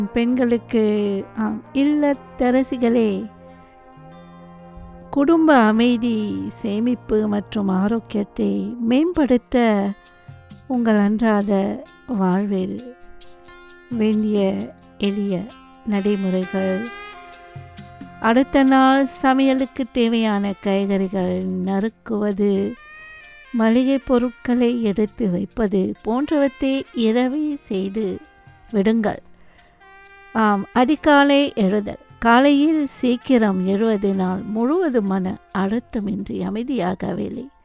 பெண்களுக்கு ஆம் இல்லத்தரசிகளே குடும்ப அமைதி சேமிப்பு மற்றும் ஆரோக்கியத்தை மேம்படுத்த உங்கள் அன்றாட வாழ்வில் வேண்டிய எளிய நடைமுறைகள் அடுத்த நாள் சமையலுக்கு தேவையான காய்கறிகள் நறுக்குவது மளிகை பொருட்களை எடுத்து வைப்பது போன்றவற்றை இரவே செய்து விடுங்கள் ஆம் அதிகாலை எழுதல் காலையில் சீக்கிரம் எழுவதனால் முழுவதுமான அழுத்தமின்றி அமைதியாக வேலை